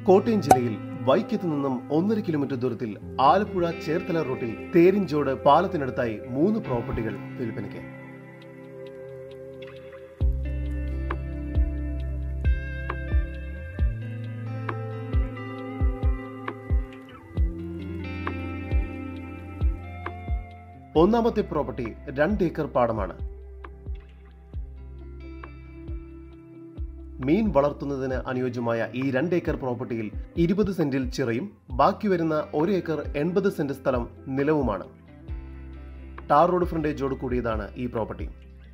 കോട്ടയം ജില്ലയിൽ വൈക്കത്ത് നിന്നും ഒന്നര കിലോമീറ്റർ ദൂരത്തിൽ ആലപ്പുഴ ചേർത്തല റൂട്ടിൽ തേരിഞ്ചോട് പാലത്തിനടുത്തായി മൂന്ന് പ്രോപ്പർട്ടികൾ വിൽപ്പനയ്ക്ക് ഒന്നാമത്തെ പ്രോപ്പർട്ടി രണ്ട് ഏക്കർ പാടമാണ് മീൻ വളർത്തുന്നതിന് അനുയോജ്യമായ ഈ രണ്ട് ഏക്കർ പ്രോപ്പർട്ടിയിൽ ഇരുപത് സെന്റിൽ ചിറയും ബാക്കി വരുന്ന ഒരു ഏക്കർ എൺപത് സെന്റ് സ്ഥലം നിലവുമാണ് ടാർ റോഡ് ഫ്രണ്ടേജോട് കൂടിയതാണ് ഈ പ്രോപ്പർട്ടി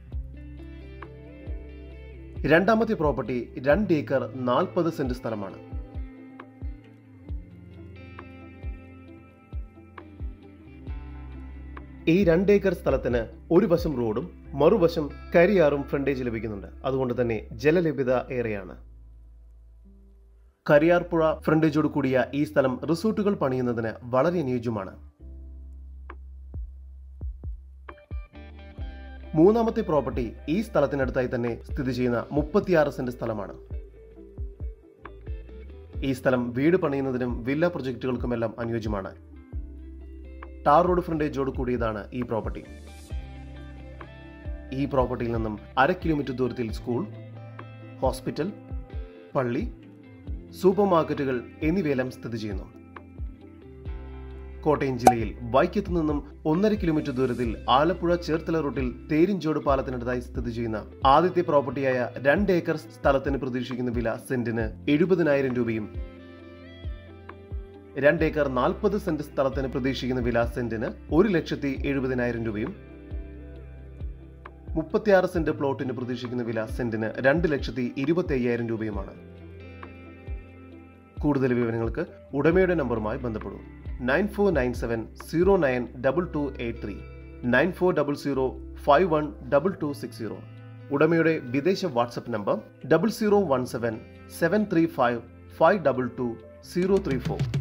രണ്ടാമത്തെ പ്രോപ്പർട്ടി രണ്ട് ഏക്കർ നാൽപ്പത് സെന്റ് സ്ഥലമാണ് ഈ രണ്ട് ഏക്കർ സ്ഥലത്തിന് ഒരു വശം റോഡും മറുവശം കരിയാറും ഫ്രണ്ടേജ് ലഭിക്കുന്നുണ്ട് അതുകൊണ്ട് തന്നെ ജലലഭ്യത ഏറെയാണ് കരിയാർ പുഴ ഫ്രണ്ടേജോട് കൂടിയ ഈ സ്ഥലം റിസോർട്ടുകൾ പണിയുന്നതിന് വളരെ അനുയോജ്യമാണ് മൂന്നാമത്തെ പ്രോപ്പർട്ടി ഈ സ്ഥലത്തിനടുത്തായി തന്നെ സ്ഥിതി ചെയ്യുന്ന മുപ്പത്തിയാറ് സെന്റ് സ്ഥലമാണ് ഈ സ്ഥലം വീട് പണിയുന്നതിനും വില്ല പ്രൊജക്റ്റുകൾക്കുമെല്ലാം അനുയോജ്യമാണ് ടാർ റോഡ് ഫ്രണ്ടേജോട് കൂടിയതാണ് ഈ പ്രോപ്പർട്ടി ഈ പ്രോപ്പർട്ടിയിൽ നിന്നും അര കിലോമീറ്റർ ദൂരത്തിൽ സ്കൂൾ ഹോസ്പിറ്റൽ പള്ളി സൂപ്പർ മാർക്കറ്റുകൾ എന്നിവയെല്ലാം സ്ഥിതി ചെയ്യുന്നു കോട്ടയം ജില്ലയിൽ വൈക്കത്ത് നിന്നും ഒന്നര കിലോമീറ്റർ ദൂരത്തിൽ ആലപ്പുഴ ചേർത്തല റൂട്ടിൽ തേരിഞ്ചോട് പാലത്തിനടുത്തായി സ്ഥിതി ചെയ്യുന്ന ആദ്യത്തെ പ്രോപ്പർട്ടിയായ രണ്ട് ഏക്കർ സ്ഥലത്തിന് പ്രതീക്ഷിക്കുന്ന വില സെന്റിന് എഴുപതിനായിരം രൂപയും രണ്ട് ഏക്കർ നാൽപ്പത് സെന്റ് സ്ഥലത്തിന് പ്രതീക്ഷിക്കുന്ന വില സെന്റിന് ഒരു ലക്ഷത്തി എഴുപതിനായിരം രൂപയും മുപ്പത്തിയാറ് സെന്റ് പ്ലോട്ടിന് പ്രതീക്ഷിക്കുന്ന വില സെന്റിന് രണ്ട് ലക്ഷത്തി ഇരുപത്തി അയ്യായിരം രൂപയുമാണ് കൂടുതൽ വിവരങ്ങൾക്ക് ഉടമയുടെ നമ്പറുമായി ബന്ധപ്പെടൂ nine four nine seven zero nine double two eight three nine four double zero five one double two six zero ഉടമയുടെ വിദേശ WhatsApp number double zero one seven seven three five five double two zero three four